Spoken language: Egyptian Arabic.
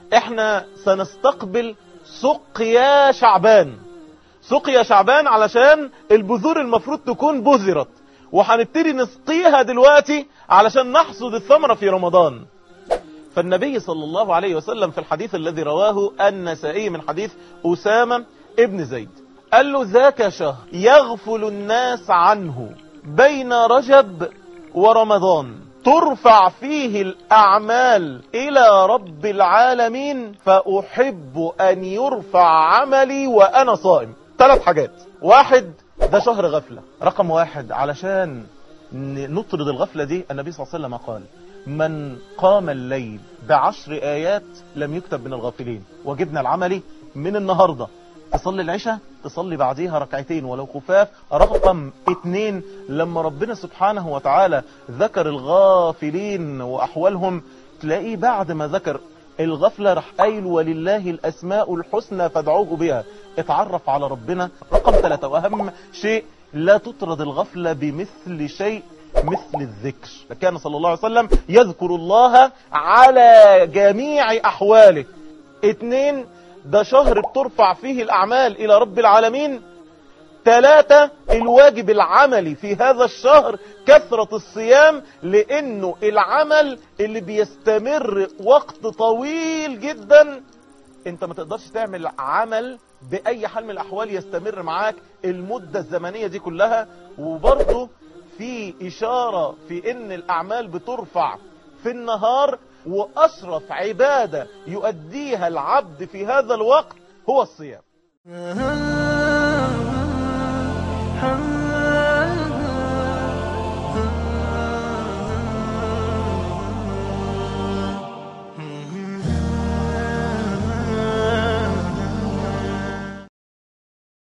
احنا سنستقبل سقيا شعبان سقيا شعبان علشان البذور المفروض تكون بذرت وهنبتدي نسقيها دلوقتي علشان نحصد الثمرة في رمضان فالنبي صلى الله عليه وسلم في الحديث الذي رواه النسائي من حديث أسامة ابن زيد قال له ذاك شهر يغفل الناس عنه بين رجب ورمضان ترفع فيه الأعمال إلى رب العالمين فأحب أن يرفع عملي وأنا صائم ثلاث حاجات واحد ده شهر غفلة رقم واحد علشان نطرد الغفلة دي النبي صلى الله عليه وسلم قال من قام الليل بعشر آيات لم يكتب من الغافلين وجبنا العملي من النهاردة تصلي العشاء تصلي بعديها ركعتين ولو خفاف رقم اتنين لما ربنا سبحانه وتعالى ذكر الغافلين وأحوالهم تلاقيه بعد ما ذكر الغفلة رح قايل ولله الأسماء الحسنى فادعوه بها اتعرف على ربنا رقم ثلاثة وأهم شيء لا تطرد الغفلة بمثل شيء مثل الذكر كان صلى الله عليه وسلم يذكر الله على جميع أحواله اتنين ده شهر بترفع فيه الأعمال إلى رب العالمين ثلاثة الواجب العملي في هذا الشهر كثرة الصيام لأنه العمل اللي بيستمر وقت طويل جدا انت ما تقدرش تعمل عمل بأي حال من الأحوال يستمر معاك المدة الزمنية دي كلها وبرضه في إشارة في إن الأعمال بترفع في النهار وأشرف عبادة يؤديها العبد في هذا الوقت هو الصيام